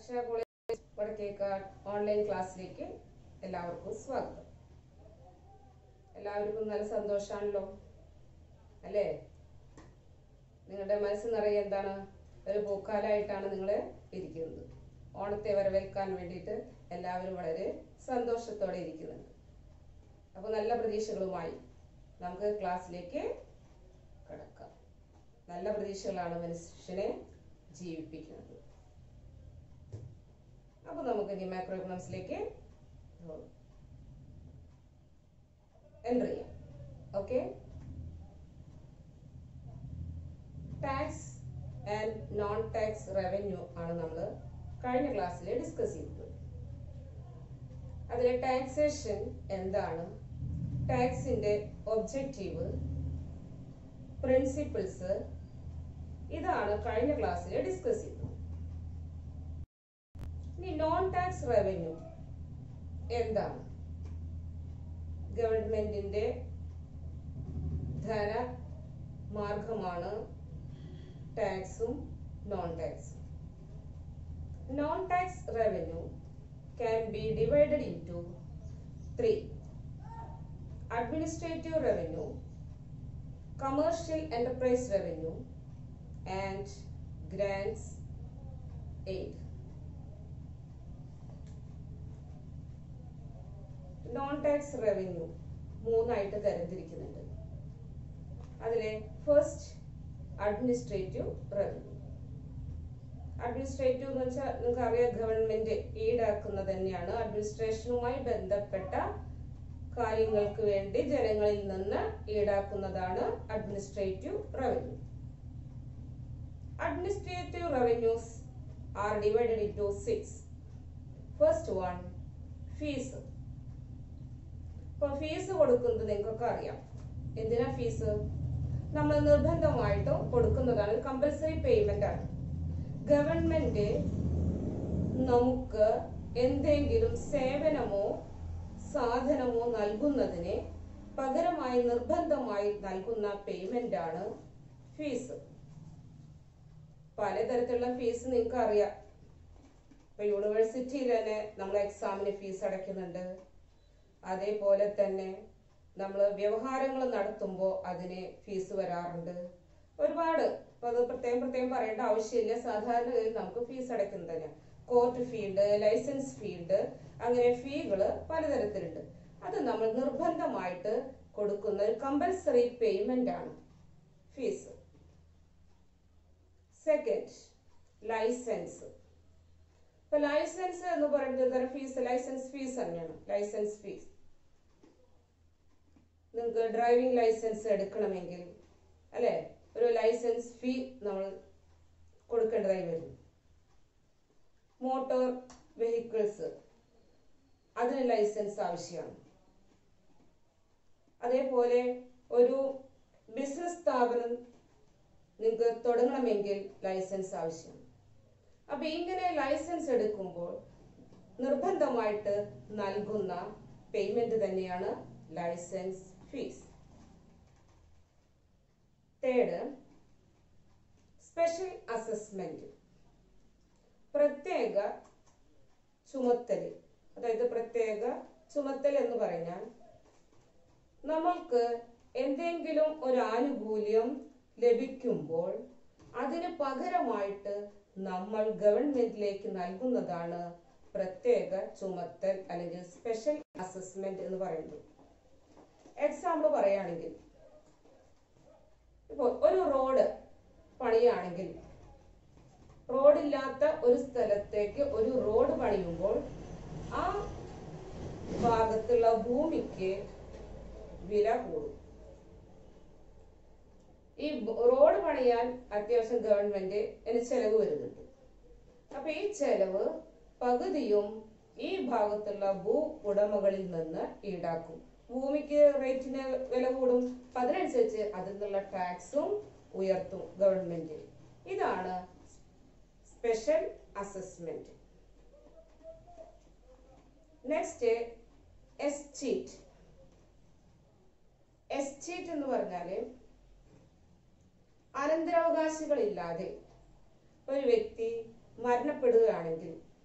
അക്ഷര college Vadakkekad online ക്ലാസ്സിലേക്ക് എല്ലാവർക്കും സ്വാഗതം എല്ലാവർക്കും നല്ല സന്തോഷാണല്ലോ അല്ലേ നിങ്ങളുടെ മനസ്സ് നിറയെ എന്താണ് ഒരു പൂക്കാലായിട്ടാണ് നിങ്ങൾ ഇരിക്കുന്നത് ഓണത്തെ വരവേൽക്കാൻ വേണ്ടിയിട്ട് എല്ലാവരും വളരെ സന്തോഷത്തോടെ ഇരിക്കുന്നുണ്ട് അപ്പോൾ നല്ല പ്രതീക്ഷകളുമായി നമുക്ക് ക്ലാസ്സിലേക്ക് കടക്കാം നല്ല പ്രതീക്ഷകളാണ് മനുഷ്യനെ ജീവിപ്പിക്കുന്നത് അപ്പൊ നമുക്ക് ഇനി മാക്രോ എക്കണോമിക്സിലേക്ക് എൻ്റർ ചെയ്യാം okay tax and non tax revenue ആണ് നമ്മൾ കഴിഞ്ഞ ക്ലാസ്സിൽ ഡിസ്കസ് ചെയ്തത് അതിലെ ടാക്സേഷൻ എന്താണ് ടാക്സിന്റെ ഒബ്ജക്റ്റീവ് പ്രിൻസിപ്പിൾസ് ഇതാണ് കഴിഞ്ഞ ക്ലാസ്സിൽ ഡിസ്കസ് ചെയ്തത് ഇനി നോൺ ടാക്സ് റവന്യൂ എന്താണ് ഗവൺമെന്റിന്റെ ധന മാർഗമാണ് ടാക്സും നോൺ ടാക്സും non tax revenue can be divided into three administrative revenue commercial enterprise revenue and grants aid non tax revenue മൂന്നായിട്ട് തരംതിരിക്കുന്നുണ്ട് അതിലെ ഫസ്റ്റ് അഡ്മിനിസ്ട്രേറ്റീവ് റവന്യൂ അഡ്മിനിസ്ട്രേറ്റീവ് എന്ന് വെച്ചാൽ നിങ്ങൾക്ക് അറിയാം ഗവൺമെന്റ് ഈടാക്കുന്നത് തന്നെയാണ് അഡ്മിനിസ്ട്രേഷനുമായി ബന്ധപ്പെട്ട കാര്യങ്ങൾക്ക് വേണ്ടി ജനങ്ങളിൽ നിന്ന് ഈടാക്കുന്നതാണ് administrative revenue administrative revenues are divided into six first one fees ഇപ്പൊ ഫീസ് കൊടുക്കുന്നത് നിങ്ങൾക്കൊക്കെ അറിയാം എന്തിനാ ഫീസ് നമ്മൾ നിർബന്ധമായിട്ടും കൊടുക്കുന്നതാണ് കമ്പൽസറി പേയ്മെന്റ് ആണ് ഗവൺമെന്റ് നമുക്ക് എന്തെങ്കിലും സേവനമോ സാധനമോ നൽകുന്നതിന് പകരമായി നിർബന്ധമായി നൽകുന്ന പേയ്മെന്റ് ആണ് ഫീസ് പലതരത്തിലുള്ള ഫീസ് നിങ്ങൾക്ക് അറിയാം ഇപ്പൊ യൂണിവേഴ്സിറ്റിയിൽ തന്നെ നമ്മൾ എക്സാമിന് ഫീസ് അടയ്ക്കുന്നുണ്ട് അതേപോലെ തന്നെ നമ്മൾ വ്യവഹാരങ്ങൾ നടത്തുമ്പോൾ അതിന് ഫീസ് വരാറുണ്ട് ഒരുപാട് അപ്പൊ അത് പ്രത്യേകം പ്രത്യേകം പറയേണ്ട ആവശ്യമില്ല സാധാരണഗതിയിൽ നമുക്ക് ഫീസ് അടയ്ക്കുന്നത് തന്നെയാണ് കോർട്ട് ഫീൽഡ് ലൈസൻസ് ഫീൽഡ് അങ്ങനെ ഫീകൾ പലതരത്തിലുണ്ട് അത് നമ്മൾ നിർബന്ധമായിട്ട് കൊടുക്കുന്ന ഒരു കമ്പൽസറി പേയ്മെന്റ് ആണ് ഫീസ് സെക്കൻഡ് ലൈസൻസ് ഇപ്പൊ ലൈസൻസ് എന്ന് പറയുന്നത് തരം ഫീസ് ലൈസൻസ് ഫീസ് തന്നെയാണ് ലൈസൻസ് ഫീസ് നിങ്ങൾക്ക് ഡ്രൈവിംഗ് ലൈസൻസ് എടുക്കണമെങ്കിൽ അല്ലെ ഒരു ലൈസൻസ് ഫീ നമ്മൾ കൊടുക്കേണ്ടതായി വരും മോട്ടോർ വെഹിക്കിൾസ് അതിന് ലൈസൻസ് ആവശ്യമാണ് അതേപോലെ ഒരു ബിസിനസ് സ്ഥാപനം നിങ്ങൾക്ക് തുടങ്ങണമെങ്കിൽ ലൈസൻസ് ആവശ്യമാണ് അപ്പൊ ഇങ്ങനെ ലൈസൻസ് എടുക്കുമ്പോൾ നിർബന്ധമായിട്ട് നൽകുന്ന പേയ്മെന്റ് തന്നെയാണ് licence fees third special assessment പ്രത്യേക ചുമത്തൽ അതായത് പ്രത്യേക ചുമത്തൽ എന്ന് പറഞ്ഞാൽ നമ്മൾക്ക് എന്തെങ്കിലും ഒരു ആനുകൂല്യം ലഭിക്കുമ്പോൾ അതിന് പകരമായിട്ട് നമ്മൾ ഗവൺമെന്റിലേക്ക് നൽകുന്നതാണ് പ്രത്യേക ചുമത്തൽ അല്ലെങ്കിൽ സ്പെഷ്യൽ അസസ്മെന്റ് എന്ന് പറയുന്നത് എക്സാമ്പിൾ പറയുകയാണെങ്കിൽ ഇപ്പോൾ ഒരു റോഡ് പണിയാണെങ്കിൽ റോഡില്ലാത്ത ഒരു സ്ഥലത്തേക്ക് ഒരു റോഡ് പണിയുമ്പോൾ ആ ഭാഗത്തുള്ള ഭൂമിക്ക് വില കൂടും ഈ റോഡ് പണിയാൻ അത്യാവശ്യം ഗവൺമെന്റ് അതിന് ചെലവ് വരുന്നുണ്ട് അപ്പൊ ഈ ചെലവ് പകുതിയും ഈ ഭാഗത്തുള്ള ഭൂ ഉടമകളിൽ നിന്ന് ഈടാക്കും ഭൂമിക്ക് റേറ്റിന് വില കൂടും അപ്പൊ അതിനനുസരിച്ച് അതിൽ നിന്നുള്ള ടാക്സും ഉയർത്തും ഗവൺമെന്റ് ഇതാണ് special assessment next estate estate എന്ന് പറഞ്ഞാല് അനന്തരാവകാശികളില്ലാതെ ഒരു വ്യക്തി മരണപ്പെടുകയാണെങ്കിൽ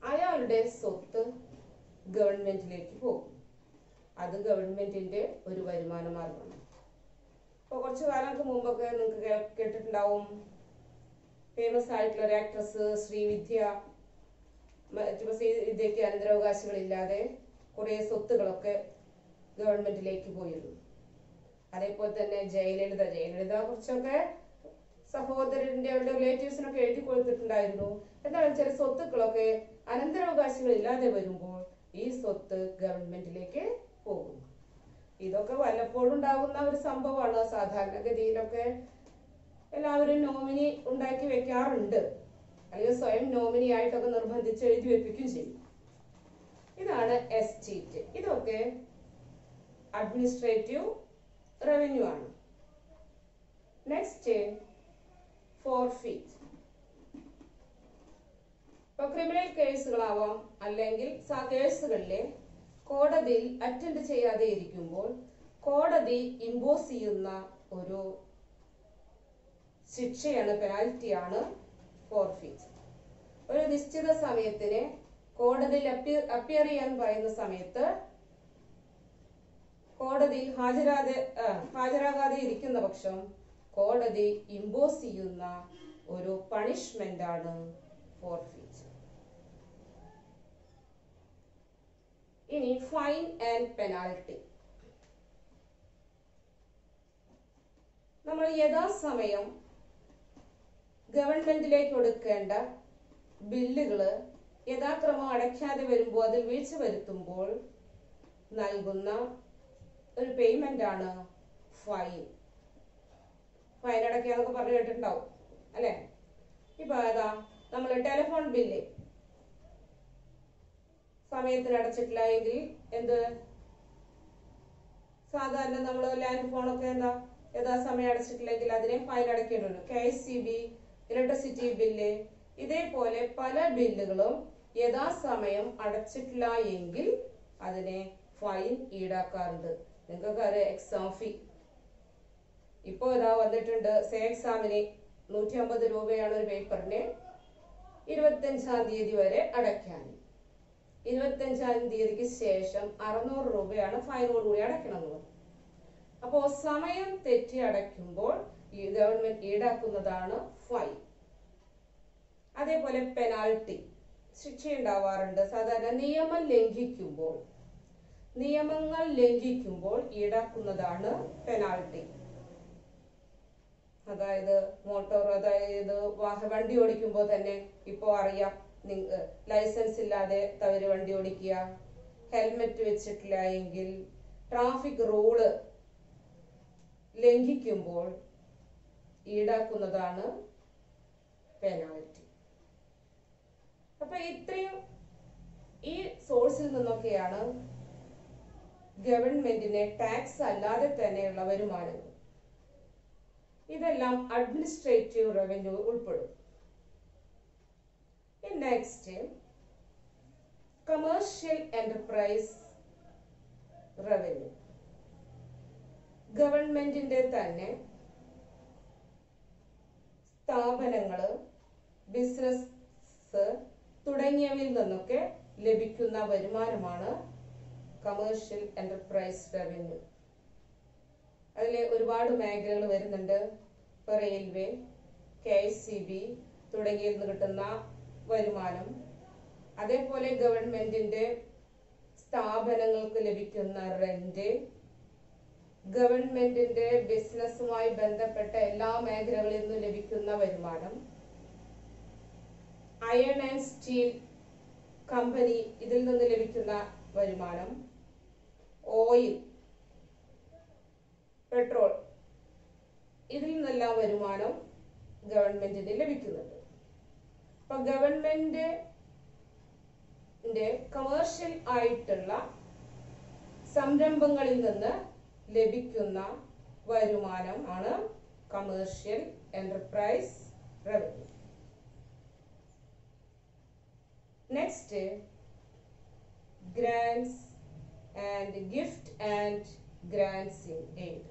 അയാളുടെ സ്വത്ത് ഗവൺമെന്റിലേക്ക് പോകും അത് ഗവൺമെന്റിന്റെ ഒരു വരുമാന മാർഗമാണ് ഇപ്പൊ കുറച്ചു കാലങ്ങൾക്ക് മുമ്പൊക്കെ നിങ്ങൾക്ക് കേ- കേട്ടിട്ടുണ്ടാവും ഫേമസ് ആയിട്ടുള്ള ഒരു ആക്ട്രസ് ശ്രീവിദ്യ മറ്റു ശ്രീവിദ്യക്ക് അനന്തരാവകാശികളില്ലാതെ കുറെ സ്വത്തുകളൊക്കെ ഗവൺമെന്റിലേക്ക് പോയിരുന്നു അതേപോലെ തന്നെ ജയലളിത ജയലളിത കുറച്ചൊക്കെ സഹോദരന്റെ അവരുടെ റിലേറ്റീവ്സിനൊക്കെ എഴുതി കൊടുത്തിട്ടുണ്ടായിരുന്നു എന്താണ് ചില സ്വത്തുക്കളൊക്കെ അനന്തരാവകാശികൾ ഇല്ലാതെ വരുമ്പോൾ ഈ സ്വത്ത് ഗവൺമെന്റിലേക്ക് പോകുന്നു ഇതൊക്കെ വല്ലപ്പോഴും ഉണ്ടാകുന്ന ഒരു സംഭവമാണ് സാധാരണഗതിയിലൊക്കെ എല്ലാവരും നോമിനി ഉണ്ടാക്കി വെക്കാറുണ്ട് അല്ലെങ്കിൽ സ്വയം നോമിനി ആയിട്ടൊക്കെ നിർബന്ധിച്ച് എഴുതി വെപ്പിക്കുകയും ചെയ്യും ഇതാണ് എസ്റ്റേറ്റ് ഇതൊക്കെ അഡ്മിനിസ്ട്രേറ്റീവ് റവന്യൂ ആണ് നെക്സ്റ്റ് ഫോർഫീറ്റ് ഇപ്പൊ ക്രിമിനൽ കേസുകളാവാം അല്ലെങ്കിൽ സ- കേസുകളിലെ കോടതിയിൽ അറ്റൻഡ് ചെയ്യാതെ ഇരിക്കുമ്പോൾ കോടതി ഇമ്പോസ് ചെയ്യുന്ന ഒരു ശിക്ഷയാണ് പെനാൽറ്റിയാണ് ഫോർഫീറ്റ് ഒരു നിശ്ചിത സമയത്തിന് കോടതിയിൽ അപ്പിയർ അപ്പിയർ ചെയ്യാൻ പറയുന്ന സമയത്ത് കോടതിയിൽ ഹാജരാതെ ആ, ഹാജരാകാതെ ഇരിക്കുന്ന പക്ഷം കോടതി ഇമ്പോസ് ചെയ്യുന്ന ഒരു പണിഷ്മെന്റ് ആണ് ഫോർഫീറ്റ് ഇനി ഫൈൻ ആൻഡ് പെനാൽറ്റി നമ്മൾ യഥാസമയം ഗവൺമെന്റിലേക്ക് കൊടുക്കേണ്ട ബില്ലുകള് യഥാക്രമം അടയ്ക്കാതെ വരുമ്പോൾ അതിൽ വീഴ്ച വരുത്തുമ്പോൾ നൽകുന്ന ഒരു പേയ്മെന്റ് ആണ് ഫൈൻ ഫൈൻ അടയ്ക്കാന്നൊക്കെ പറഞ്ഞു കേട്ടിട്ടുണ്ടാവും അല്ലെ ഇപ്പൊ ഏതാ നമ്മൾ ടെലിഫോൺ ബില്ല് സമയത്തിന് അടച്ചിട്ടില്ല എങ്കിൽ എന്ത് സാധാരണ നമ്മൾ ലാൻഡ് ഫോണൊക്കെ എന്താ യഥാസമയം അടച്ചിട്ടില്ലെങ്കിൽ അതിനെ ഫൈൻ അടയ്ക്കേണ്ടതുണ്ട് K S C B electricity bill ഇതേപോലെ പല ബില്ലുകളും യഥാസമയം അടച്ചിട്ടില്ല എങ്കിൽ അതിനെ ഫൈൻ ഈടാക്കാറുണ്ട് നിങ്ങൾക്ക് അറിയാം എക്സാം ഫീ ഇപ്പോൾ ഇതാ വന്നിട്ടുണ്ട് സേ എക്സാമിന് നൂറ്റി അമ്പത് രൂപയാണ് ഒരു പേപ്പറിന് ഇരുപത്തഞ്ചാം തീയതി വരെ അടയ്ക്കാൻ ഇരുപത്തഞ്ചാം തീയതിക്ക് ശേഷം അറുന്നൂറ് രൂപയാണ് ഫൈനോടുകൂടി അടയ്ക്കണം എന്ന് പറഞ്ഞു അപ്പോൾ സമയം തെറ്റി അടയ്ക്കുമ്പോൾ ഈ ഗവൺമെന്റ് ഈടാക്കുന്നതാണ് ഫൈൻ അതേപോലെ പെനാൾട്ടി ശിക്ഷ ഉണ്ടാവാറുണ്ട് സാധാരണ നിയമം ലംഘിക്കുമ്പോൾ നിയമങ്ങൾ ലംഘിക്കുമ്പോൾ ഈടാക്കുന്നതാണ് പെനാൾട്ടി അതായത് മോട്ടോർ അതായത് വാഹ വണ്ടി ഓടിക്കുമ്പോൾ തന്നെ ഇപ്പോൾ അറിയാം നിങ്ങ ലൈസൻസ് ഇല്ലാതെ തവര് വണ്ടി ഓടിക്കുക ഹെൽമെറ്റ് വെച്ചിട്ടില്ല എങ്കിൽ ട്രാഫിക് റൂള് ലംഘിക്കുമ്പോൾ ഈടാക്കുന്നതാണ് പെനാൽറ്റി അപ്പൊ ഇത്രയും ഈ സോഴ്സിൽ നിന്നൊക്കെയാണ് ഗവൺമെന്റിന് ടാക്സ് അല്ലാതെ തന്നെയുള്ള വരുമാനങ്ങൾ ഇതെല്ലാം അഡ്മിനിസ്ട്രേറ്റീവ് റവന്യൂ ഉൾപ്പെടും നെക്സ്റ്റ് കമേഴ്ഷ്യൽ എന്റർപ്രൈസ് റവന്യൂ ഗവൺമെന്റിന്റെ തന്നെ സ്ഥാപനങ്ങള് ബിസിനസ് തുടങ്ങിയവയിൽ നിന്നൊക്കെ ലഭിക്കുന്ന വരുമാനമാണ് കമേഴ്ഷ്യൽ എന്റർപ്രൈസ് റവന്യൂ അതിൽ ഒരുപാട് മേഖലകൾ വരുന്നുണ്ട് ഇപ്പോൾ railway K S C B തുടങ്ങിയതിൽ നിന്ന് കിട്ടുന്ന വരുമാനം അതേപോലെ ഗവൺമെന്റിന്റെ സ്ഥാപനങ്ങൾക്ക് ലഭിക്കുന്ന റെന്റ് ഗവൺമെന്റിന്റെ ബിസിനസ്സുമായി ബന്ധപ്പെട്ട എല്ലാ മേഖലകളിൽ നിന്നും ലഭിക്കുന്ന വരുമാനം അയൺ ആൻഡ് സ്റ്റീൽ കമ്പനി ഇതിൽ നിന്ന് ലഭിക്കുന്ന വരുമാനം ഓയിൽ പെട്രോൾ ഇതിൽ നിന്നെല്ലാം വരുമാനം ഗവൺമെന്റിന് ലഭിക്കുന്നുണ്ട് അപ്പൊ ഗവൺമെന്റ് കമേഴ്ഷ്യൽ ആയിട്ടുള്ള സംരംഭങ്ങളിൽ നിന്ന് ലഭിക്കുന്ന വരുമാനം ആണ് commercial enterprise revenue next grants and gift and grants in aid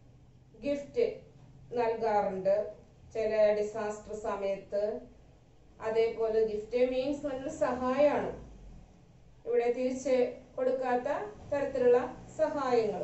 gift നൽകാറുണ്ട് ചില ഡിസാസ്റ്റർ സമയത്ത് അതേപോലെ ഗിഫ്റ്റ് മീൻസ് നല്ല സഹായമാണ് ഇവിടെ തിരിച്ച് കൊടുക്കാത്ത തരത്തിലുള്ള സഹായങ്ങൾ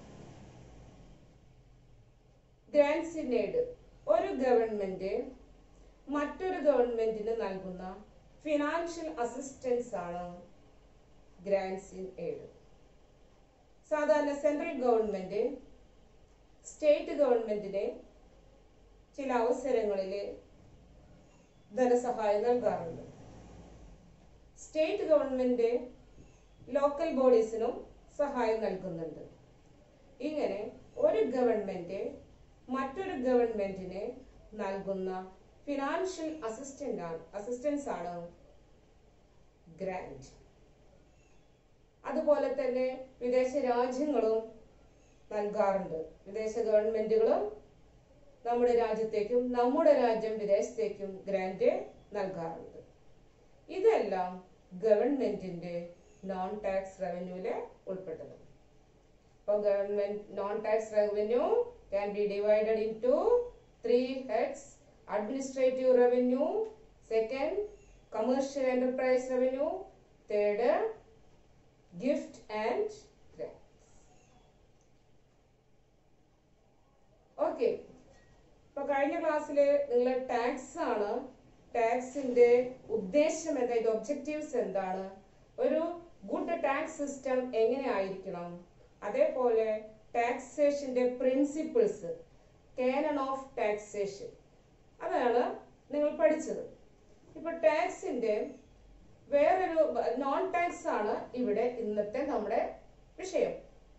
ഗ്രാൻസ് ഇൻ എയ്ഡ് ഒരു ഗവൺമെന്റ് മറ്റൊരു ഗവൺമെന്റിന് നൽകുന്ന ഫിനാൻഷ്യൽ അസിസ്റ്റൻസ് ആണ് ഗ്രാൻസ് ഇൻ എയ്ഡ് സാധാരണ സെൻട്രൽ ഗവൺമെന്റ് സ്റ്റേറ്റ് ഗവൺമെന്റിന് ചില അവസരങ്ങളിൽ ധനസഹായം നൽകാറുണ്ട് സ്റ്റേറ്റ് ഗവൺമെന്റ് ലോക്കൽ ബോഡീസിനും സഹായം നൽകുന്നുണ്ട് ഇങ്ങനെ ഒരു ഗവൺമെന്റ് മറ്റൊരു ഗവൺമെന്റിന് നൽകുന്ന ഫിനാൻഷ്യൽ അസിസ്റ്റന്റ് ആണ് അസിസ്റ്റൻസ് ആണ് ഗ്രാൻഡ് അതുപോലെ തന്നെ വിദേശ രാജ്യങ്ങളും നൽകാറുണ്ട് വിദേശ ഗവൺമെന്റുകളും നമ്മുടെ രാജ്യത്തേക്കും നമ്മുടെ രാജ്യം വിദേശത്തേക്കും ഗ്രാന്റ് നൽകാറുണ്ട് ഇതെല്ലാം ഗവൺമെന്റിന്റെ നോൺ ടാക്സ് റവന്യൂല് ഉൾപ്പെട്ടത് അപ്പോൾ government non tax revenue can be divided into three heads administrative revenue second commercial enterprise revenue third gift and okay ഇപ്പൊ കഴിഞ്ഞ ക്ലാസ്സിൽ നിങ്ങൾ ടാക്സ് ആണ് ടാക്സിന്റെ ഉദ്ദേശം എന്താ ഇത് ഒബ്ജക്റ്റീവ്സ് എന്താണ് ഒരു ഗുഡ് ടാക്സ് സിസ്റ്റം എങ്ങനെ ആയിരിക്കണം അതേപോലെ ടാക്സേഷന്റെ പ്രിൻസിപ്പിൾസ് കാനൺ ഓഫ് ടാക്സേഷൻ അതാണ് നിങ്ങൾ പഠിച്ചത് ഇപ്പൊ ടാക്സിന്റെ വേറൊരു നോൺ ടാക്സ് ആണ് ഇവിടെ ഇന്നത്തെ നമ്മുടെ വിഷയം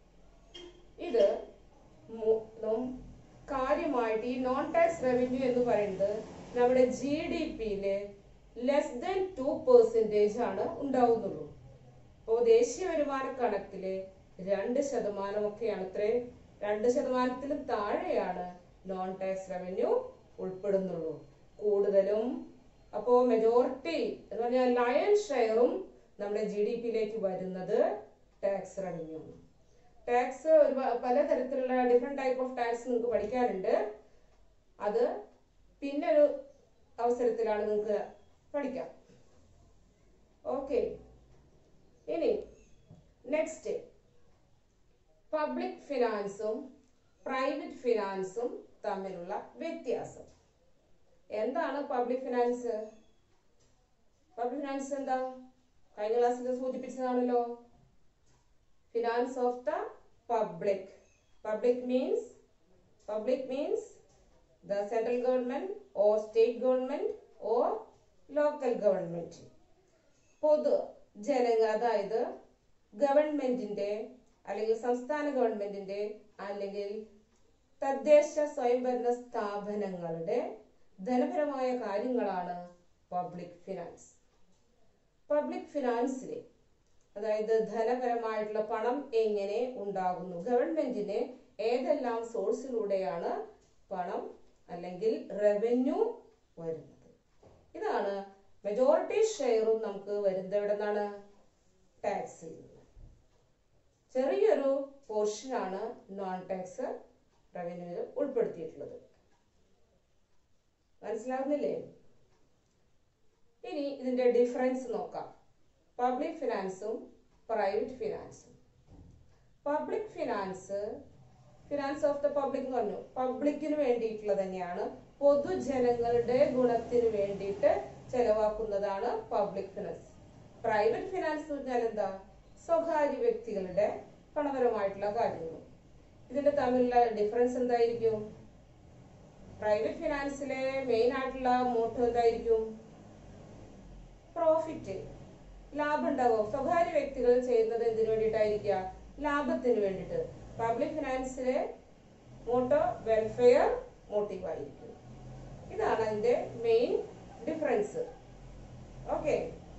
ഇത് മു- നം- കാര്യമായിട്ട് ഈ നോൺ ടാക്സ് റവന്യൂ എന്ന് പറയുന്നത് നമ്മുടെ ജി ഡി പിയില് ലെസ് ദൻ ടു പെർസെൻറ്റേജ് ആണ് ഉണ്ടാവുന്നുള്ളൂ അപ്പോൾ ദേശീയ വരുമാന കണക്കില് രണ്ട് ശതമാനമൊക്കെയാണ് അത്രേ രണ്ട് ശതമാനത്തിലും താഴെയാണ് നോൺ ടാക്സ് റവന്യൂ ഉൾപ്പെടുന്നുള്ളൂ കൂടുതലും അപ്പോ മെജോറിറ്റി എന്ന് പറഞ്ഞാൽ ലയൺ ഷെയറും നമ്മുടെ ജി ഡി പിയിലേക്ക് വരുന്നത് ടാക്സ് റവന്യൂ ആണ് ടാക്സ് ഒരു പലതരത്തിലുള്ള ഡിഫറെന്റ് ടൈപ്പ് ഓഫ് ടാക്സ് നിങ്ങൾക്ക് പഠിക്കാനുണ്ട് അത് പിന്നെ ഒരു അവസരത്തിലാണ് നിങ്ങൾക്ക് പഠിക്കാം ഓക്കെ ഇനി നെക്സ്റ്റ് പബ്ലിക് ഫിനാൻസും പ്രൈവറ്റ് ഫിനാൻസും തമ്മിലുള്ള വ്യത്യാസം എന്താണ് പബ്ലിക് ഫിനാൻസ് പബ്ലിക് ഫിനാൻസ് എന്താ കഴിഞ്ഞ ക്ലാസ്സിൽ സൂചിപ്പിച്ചതാണല്ലോ finance of the public public means public means the central government or state government or local government പൊതു ജനങ്ങ അതായത് ഗവൺമെന്റിന്റെ അല്ലെങ്കിൽ സംസ്ഥാന ഗവൺമെന്റിന്റെ അല്ലെങ്കിൽ തദ്ദേശ സ്വയംഭരണ സ്ഥാപനങ്ങളുടെ ധനപരമായ കാര്യങ്ങളാണ് പബ്ലിക് ഫിനാൻസ് പബ്ലിക് ഫിനാൻസിലെ അതായത് ധനപരമായിട്ടുള്ള പണം എങ്ങനെ ഉണ്ടാകുന്നു ഗവൺമെന്റിന് ഏതെല്ലാം സോഴ്സിലൂടെയാണ് പണം അല്ലെങ്കിൽ റവന്യൂ വരുന്നത് ഇതാണ് മെജോറിറ്റി ഷെയറും നമുക്ക് വരുന്നത് എവിടെ നിന്നാണ് ടാക്സിൽ നിന്ന് ചെറിയൊരു പോർഷനാണ് നോൺ ടാക്സ് റവന്യൂവിൽ ഉൾപ്പെടുത്തിയിട്ടുള്ളത് മനസ്സിലാകുന്നില്ലേ ഇനി ഇതിന്റെ ഡിഫറൻസ് നോക്കാം പബ്ലിക് ഫിനാൻസും പ്രൈവറ്റ് ഫിനാൻസും public finance finance of the public എന്ന് പറഞ്ഞു പബ്ലിക്കിന് വേണ്ടിയിട്ടുള്ളത് തന്നെയാണ് പൊതുജനങ്ങളുടെ ഗുണത്തിന് വേണ്ടിയിട്ട് ചെലവാക്കുന്നതാണ് പബ്ലിക് ഫിനാൻസ് പ്രൈവറ്റ് ഫിനാൻസ് എന്ന് പറഞ്ഞാൽ എന്താ സ്വകാര്യ വ്യക്തികളുടെ പണപരമായിട്ടുള്ള കാര്യങ്ങൾ ഇതിന്റെ തമ്മിലുള്ള ഡിഫറൻസ് എന്തായിരിക്കും പ്രൈവറ്റ് ഫിനാൻസിലെ മെയിൻ ആയിട്ടുള്ള മോട്ടീവ് എന്തായിരിക്കും പ്രോഫിറ്റ് ലാഭം ഉണ്ടാവും സ്വകാര്യ വ്യക്തികൾ ചെയ്യുന്നത് എന്തിനു വേണ്ടിയിട്ടായിരിക്കുക ലാഭത്തിന് വേണ്ടിയിട്ട് പബ്ലിക് ഫിനാൻസിലെ മോട്ടോ വെൽഫെയർ മോട്ടീവ് ആയിരിക്കും ഇതാണ് അതിന്റെ മെയിൻ ഡിഫറൻസ് ഓക്കെ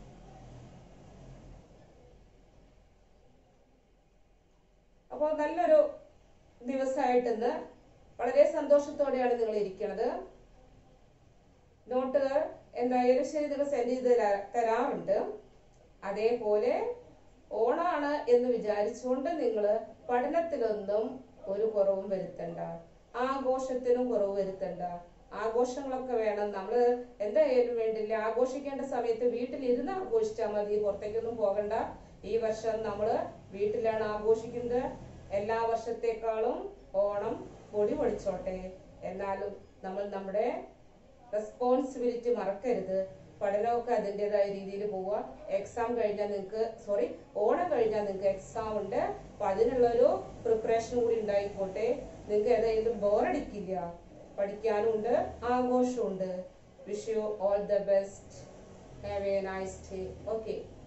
അപ്പോൾ നല്ലൊരു ദിവസമായിട്ടിന്ന് വളരെ സന്തോഷത്തോടെയാണ് നിങ്ങൾ ഇരിക്കുന്നത് നോട്ടുകൾ എന്തായാലും ശരി നിങ്ങൾ സെൻഡ് ചെയ്ത് തരാ- തരാറുണ്ട് അതേപോലെ ഓണാണ് എന്ന് വിചാരിച്ചുകൊണ്ട് നിങ്ങൾ പഠനത്തിലൊന്നും ഒരു കുറവും വരുത്തണ്ട ആഘോഷത്തിനും കുറവ് വരുത്തണ്ട ആഘോഷങ്ങളൊക്കെ വേണം നമ്മൾ എന്തായാലും വേണ്ടില്ല ആഘോഷിക്കേണ്ട സമയത്ത് വീട്ടിലിരുന്ന് ആഘോഷിച്ചാൽ മതി പുറത്തേക്കൊന്നും പോകണ്ട ഈ വർഷം നമ്മൾ വീട്ടിലാണ് ആഘോഷിക്കുന്നത് എല്ലാ വർഷത്തേക്കാളും ഓണം പൊടി പൊടിച്ചോട്ടെ എന്നാലും നമ്മൾ നമ്മുടെ റെസ്പോൺസിബിലിറ്റി മറക്കരുത് പഠനമൊക്കെ അതിൻ്റെതായ രീതിയിൽ പോവുക എക്സാം കഴിഞ്ഞാൽ നിങ്ങൾക്ക് സോറി ഓണം കഴിഞ്ഞാൽ നിങ്ങൾക്ക് എക്സാം ഉണ്ട് അപ്പൊ അതിനുള്ളൊരു പ്രിപ്പറേഷൻ കൂടി ഉണ്ടായിക്കോട്ടെ നിങ്ങൾക്ക് ഏതായാലും ബോറടിക്കില്ല പഠിക്കാനും ഉണ്ട് ആഘോഷവും ഉണ്ട് wish you all the best have a nice day okay